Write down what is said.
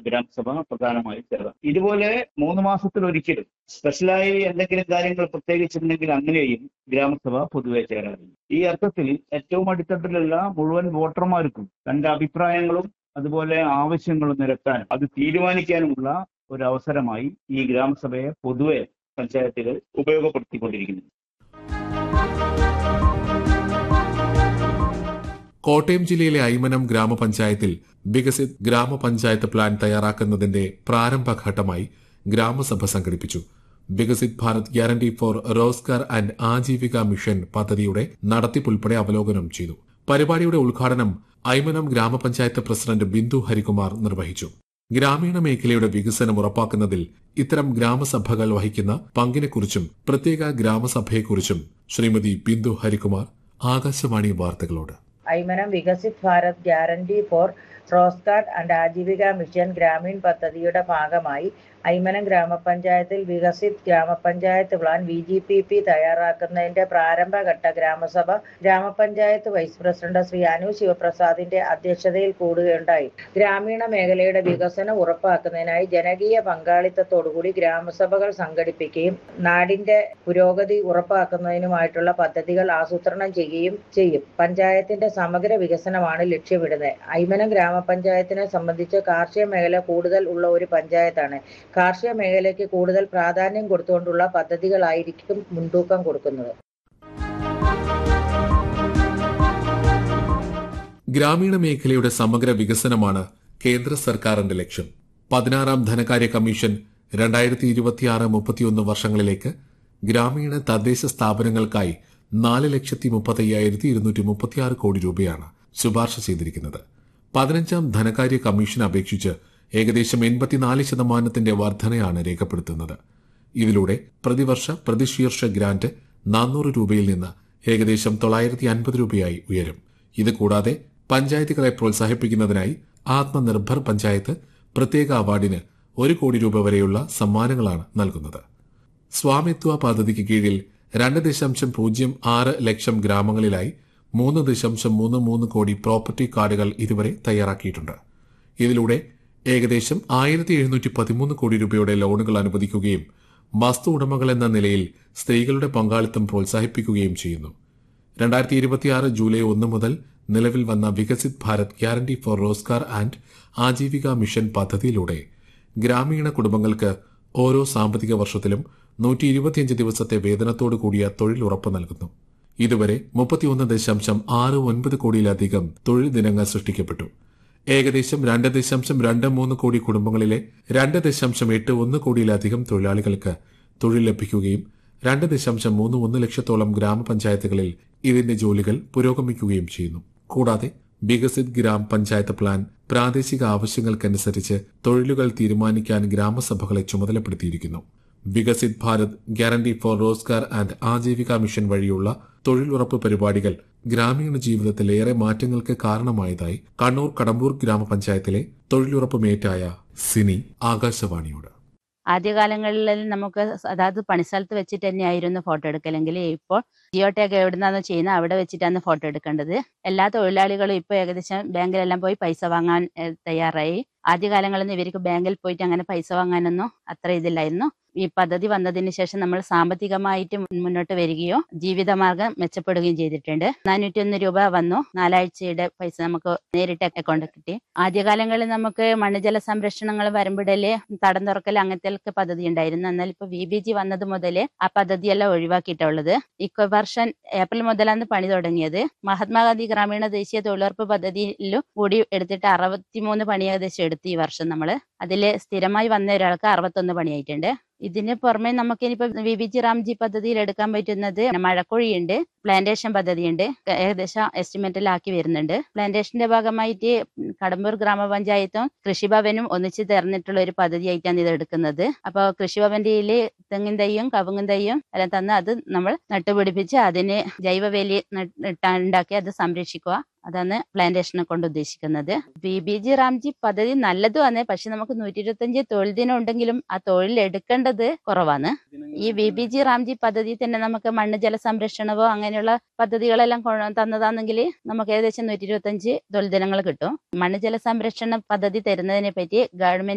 ഗ്രാമസഭ പ്രധാനമായും ചേർന്നത് ഇതുപോലെ മൂന്ന് മാസത്തിൽ ഒരിക്കലും സ്പെഷ്യലായി എന്തെങ്കിലും കാര്യങ്ങൾ പ്രത്യേകിച്ചിട്ടുണ്ടെങ്കിൽ അങ്ങനെയും ഗ്രാമസഭ പൊതുവെ ചേരാറില്ല ഈ അർത്ഥത്തിൽ ഏറ്റവും അടിത്തട്ടിലുള്ള മുഴുവൻ വോട്ടർമാർക്കും തന്റെ അഭിപ്രായങ്ങളും അതുപോലെ ആവശ്യങ്ങളും നിരത്താൻ അത് തീരുമാനിക്കാനുമുള്ള ഒരു അവസരമായി ഈ ഗ്രാമസഭയെ പൊതുവെ പഞ്ചായത്തുകൾ ഉപയോഗപ്പെടുത്തിക്കൊണ്ടിരിക്കുന്നു കോട്ടയം ജില്ലയിലെ ഐമനം ഗ്രാമപഞ്ചായത്തിൽ വികസിത് ഗ്രാമപഞ്ചായത്ത് പ്ലാൻ തയ്യാറാക്കുന്നതിന്റെ പ്രാരംഭഘട്ടമായി ഗ്രാമസഭ സംഘടിപ്പിച്ചു Viksit Bharat guarantee for Rozgar and Ajeevika mission പദ്ധതിയുടെ നടത്തിപ്പുൾപ്പെടെ അവലോകനം ചെയ്തു പരിപാടിയുടെ ഉദ്ഘാടനം ഐമനം ഗ്രാമപഞ്ചായത്ത് പ്രസിഡന്റ് ബിന്ദു ഹരികുമാർ നിർവഹിച്ചു ഗ്രാമീണ മേഖലയുടെ വികസനം ഉറപ്പാക്കുന്നതിൽ ഇത്തരം ഗ്രാമസഭകൾ വഹിക്കുന്ന പങ്കിനെക്കുറിച്ചും പ്രത്യേക ഗ്രാമസഭയെക്കുറിച്ചും ശ്രീമതി ബിന്ദു ഹരികുമാർ ആകാശവാണി വാർത്തകളോട് Aymanam Viksit Bharat guarantee for Rozgar and Ajeevika mission Gramin പദ്ധതിയുടെ ഭാഗമായി ഐമനം ഗ്രാമപഞ്ചായത്തിൽ വികസിത് ഗ്രാമപഞ്ചായത്ത് plan V G P P തയ്യാറാക്കുന്നതിന്റെ പ്രാരംഭഘട്ട ഗ്രാമസഭ ഗ്രാമപഞ്ചായത്ത് വൈസ് പ്രസിഡന്റ് ശ്രീ അനു ശിവപ്രസാദിന്റെ അധ്യക്ഷതയിൽ കൂടുകയുണ്ടായി ഗ്രാമീണ മേഖലയുടെ വികസനം ഉറപ്പാക്കുന്നതിനായി ജനകീയ പങ്കാളിത്തത്തോടുകൂടി ഗ്രാമസഭകൾ സംഘടിപ്പിക്കുകയും നാടിന്റെ പുരോഗതി ഉറപ്പാക്കുന്നതിനുമായിട്ടുള്ള പദ്ധതികൾ ആസൂത്രണം ചെയ്യുകയും ചെയ്യും പഞ്ചായത്തിന്റെ സമഗ്ര വികസനമാണ് ലക്ഷ്യമിടുന്നത് ഐമനം ഗ്രാമപഞ്ചായത്തിനെ സംബന്ധിച്ച് കാർഷിക മേഖല കൂടുതൽ ഉള്ള ഒരു പഞ്ചായത്താണ് കാർഷിക മേഖലയ്ക്ക് കൂടുതൽ പ്രാധാന്യം കൊടുത്തുകൊണ്ടുള്ള പദ്ധതികളായിരിക്കും മുൻതൂക്കം കൊടുക്കുന്നത് ഗ്രാമീണ മേഖലയുടെ സമഗ്ര വികസനമാണ് കേന്ദ്ര സർക്കാരിന്റെ ലക്ഷ്യം പതിനാറാം ധനകാര്യ കമ്മീഷൻ രണ്ടായിരത്തി ഇരുപത്തിയാറ് മുപ്പത്തിയൊന്ന് വർഷങ്ങളിലേക്ക് ഗ്രാമീണ തദ്ദേശ സ്ഥാപനങ്ങൾക്കായി നാല് ലക്ഷത്തി മുപ്പത്തയ്യായിരത്തി ഇരുന്നൂറ്റി മുപ്പത്തിയാറ് കോടി രൂപയാണ് ശുപാർശ ചെയ്തിരിക്കുന്നത് പതിനഞ്ചാം ധനകാര്യ കമ്മീഷൻ അപേക്ഷിച്ച് ഏകദേശം എൺപത്തിനാല് ശതമാനത്തിന്റെ വർധനയാണ് രേഖപ്പെടുത്തുന്നത് ഇതിലൂടെ പ്രതിവർഷ പ്രതിശീർഷ ഗ്രാന്റ് നാനൂറ് രൂപയിൽ നിന്ന് ഏകദേശം തൊള്ളായിരത്തി അൻപത് രൂപയായി ഉയരും ഇത് കൂടാതെ പഞ്ചായത്തുകളെ പ്രോത്സാഹിപ്പിക്കുന്നതിനായി ആത്മനിർഭർ പഞ്ചായത്ത് പ്രത്യേക അവാർഡിന് ഒരു കോടി രൂപ വരെയുള്ള സമ്മാനങ്ങളാണ് നൽകുന്നത് സ്വാമിത്വ പദ്ധതിക്ക് കീഴിൽ രണ്ട് ദശാംശം പൂജ്യം ആറ് ലക്ഷം ഗ്രാമങ്ങളിലായി മൂന്ന് ദശാംശം മൂന്ന് മൂന്ന് കോടി പ്രോപ്പർട്ടി കാർഡുകൾ ഇതുവരെ തയ്യാറാക്കിയിട്ടുണ്ട് ഇതിലൂടെ ഏകദേശം ആയിരത്തി എഴുന്നൂറ്റി പതിമൂന്ന് കോടി രൂപയുടെ ലോണുകൾ അനുവദിക്കുകയും വസ്തു ഉടമകൾ എന്ന നിലയിൽ സ്ത്രീകളുടെ പങ്കാളിത്തം പ്രോത്സാഹിപ്പിക്കുകയും ചെയ്യുന്നു രണ്ടായിരത്തി ഇരുപത്തിയാറ് ജൂലൈ ഒന്ന് മുതൽ നിലവിൽ വന്ന Viksit Bharat guarantee for Rozgar and Ajeevika mission പദ്ധതിയിലൂടെ ഗ്രാമീണ കുടുംബങ്ങൾക്ക് ഓരോ സാമ്പത്തിക വർഷത്തിലും നൂറ്റി ഇരുപത്തിയഞ്ച് ദിവസത്തെ വേതനത്തോടു കൂടിയ തൊഴിൽ ഉറപ്പ് നൽകുന്നു ഇതുവരെ മുപ്പത്തിയൊന്ന് ദശാംശം ആറ് ഒൻപത് കോടിയിലധികം തൊഴിൽ ദിനങ്ങൾ സൃഷ്ടിക്കപ്പെട്ടു ഏകദേശം രണ്ട് ദശാംശം രണ്ട് മൂന്ന് കോടി കുടുംബങ്ങളിലെ രണ്ട് ദശാംശം എട്ട് ഒന്ന് കോടിയിലധികം തൊഴിലാളികൾക്ക് തൊഴിൽ ലഭിക്കുകയും രണ്ട് ദശാംശം മൂന്ന് ഒന്ന് ലക്ഷത്തോളം ഗ്രാമപഞ്ചായത്തുകളിൽ ഇതിന്റെ ജോലികൾ പുരോഗമിക്കുകയും ചെയ്യുന്നു കൂടാതെ വികസിത് ഗ്രാം പഞ്ചായത്ത് പ്ലാൻ പ്രാദേശിക ആവശ്യങ്ങൾക്കനുസരിച്ച് തൊഴിലുകൾ തീരുമാനിക്കാൻ ഗ്രാമസഭകളെ ചുമതലപ്പെടുത്തിയിരിക്കുന്നു Viksit Bharat guarantee for Rozgar and Ajeevika mission വഴിയുള്ള തൊഴിലുറപ്പ് പരിപാടികൾ ഗ്രാമീണ ജീവിതത്തിൽ ഏറെ മാറ്റങ്ങൾക്ക് കാരണമായതായി കണ്ണൂർ കടമ്പൂർ ഗ്രാമപഞ്ചായത്തിലെ തൊഴിലുറപ്പ് മേറ്റായ സിനി ആകാശവാണിയോട് ആദ്യകാലങ്ങളിൽ നമുക്ക് അതായത് പണിസ്ഥലത്ത് വെച്ചിട്ട് തന്നെയായിരുന്നു ഫോട്ടോ എടുക്കലെങ്കിൽ ഇപ്പോൾ ജിയോ ടാഗ് എവിടുന്നാണോ ചെയ്യുന്നത് അവിടെ വെച്ചിട്ടാണ് ഫോട്ടോ എടുക്കേണ്ടത് എല്ലാ തൊഴിലാളികളും ഇപ്പോൾ ഏകദേശം ബാങ്കിലെല്ലാം പോയി പൈസ വാങ്ങാൻ ഏഹ്, തയ്യാറായി ആദ്യകാലങ്ങളിൽ ഇവർക്ക് ബാങ്കിൽ പോയിട്ട് അങ്ങനെ പൈസ വാങ്ങാനൊന്നും അത്ര ഇതില്ലായിരുന്നു ഈ പദ്ധതി വന്നതിന് ശേഷം നമ്മൾ സാമ്പത്തികമായിട്ട് മുന്നോട്ട് വരികയോ ജീവിതമാർഗം മെച്ചപ്പെടുകയും ചെയ്തിട്ടുണ്ട് നാനൂറ്റി ഒന്ന് രൂപ വന്നു നാലാഴ്ചയുടെ പൈസ നമുക്ക് നേരിട്ട് അക്കൗണ്ട് കിട്ടി ആദ്യകാലങ്ങളിൽ നമുക്ക് മണ്ണുജല സംരക്ഷണങ്ങൾ വരുമ്പോഴല്ലേ തടം തുറക്കൽ അങ്ങനത്തെ പദ്ധതി ഉണ്ടായിരുന്നു എന്നാൽ ഇപ്പൊ വി ബി ജി വന്നത് മുതലേ ആ പദ്ധതിയെല്ലാം ഒഴിവാക്കിയിട്ടുള്ളത് ഇക്കൊ വർഷം ഏപ്രിൽ മുതലാണ് പണി തുടങ്ങിയത് മഹാത്മാഗാന്ധി ഗ്രാമീണ ദേശീയ തൊഴിലുറപ്പ് പദ്ധതിയിലും കൂടി എടുത്തിട്ട് അറുപത്തിമൂന്ന് പണി ഏകദേശം എടുത്തു ഈ വർഷം നമ്മൾ അതിൽ സ്ഥിരമായി വന്ന ഒരാൾക്ക് അറുപത്തൊന്ന് പണിയായിട്ടുണ്ട് ഇതിന് പുറമെ നമുക്ക് ഇനിയിപ്പോ വി ബി ജി റാംജി പദ്ധതിയിൽ എടുക്കാൻ പറ്റുന്നത് മഴക്കുഴിയുണ്ട് പ്ലാന്റേഷൻ പദ്ധതിയുണ്ട് ഏകദേശം എസ്റ്റിമേറ്റിലാക്കി വരുന്നുണ്ട് പ്ലാന്റേഷന്റെ ഭാഗമായിട്ട് കടമ്പൂർ ഗ്രാമപഞ്ചായത്തും കൃഷിഭവനും ഒന്നിച്ച് ചേർന്നിട്ടുള്ള ഒരു പദ്ധതിയായിട്ടാണ് ഇത് എടുക്കുന്നത് അപ്പോൾ കൃഷിഭവന്റെ തെങ്ങിൻ തൈയും കവുങ്ങും തൈയും എല്ലാം തന്ന് അത് നമ്മൾ നട്ടുപിടിപ്പിച്ച് അതിന് ജൈവവേലി ഉണ്ടാക്കി അത് സംരക്ഷിക്കുക അതാണ് പ്ലാന്റേഷനെ കൊണ്ട് ഉദ്ദേശിക്കുന്നത് ബി ബി ജി റാംജി പദ്ധതി നല്ലതുമാണ് പക്ഷെ നമുക്ക് നൂറ്റി ഇരുപത്തഞ്ച് തൊഴിൽ ദിനം ഉണ്ടെങ്കിലും ആ തൊഴിൽ എടുക്കേണ്ടത് കുറവാണ് ഈ ബി ബി ജി റാംജി പദ്ധതി തന്നെ നമുക്ക് മണ്ണ് ജല സംരക്ഷണവോ അങ്ങനെയുള്ള പദ്ധതികളെല്ലാം കൊ- തന്നതാണെങ്കിൽ നമുക്ക് ഏകദേശം നൂറ്റി ഇരുപത്തഞ്ച് തൊഴിൽ ദിനങ്ങൾ കിട്ടും മണ്ണ് ജല സംരക്ഷണ പദ്ധതി തരുന്നതിനെ പറ്റി ഗവൺമെന്റ്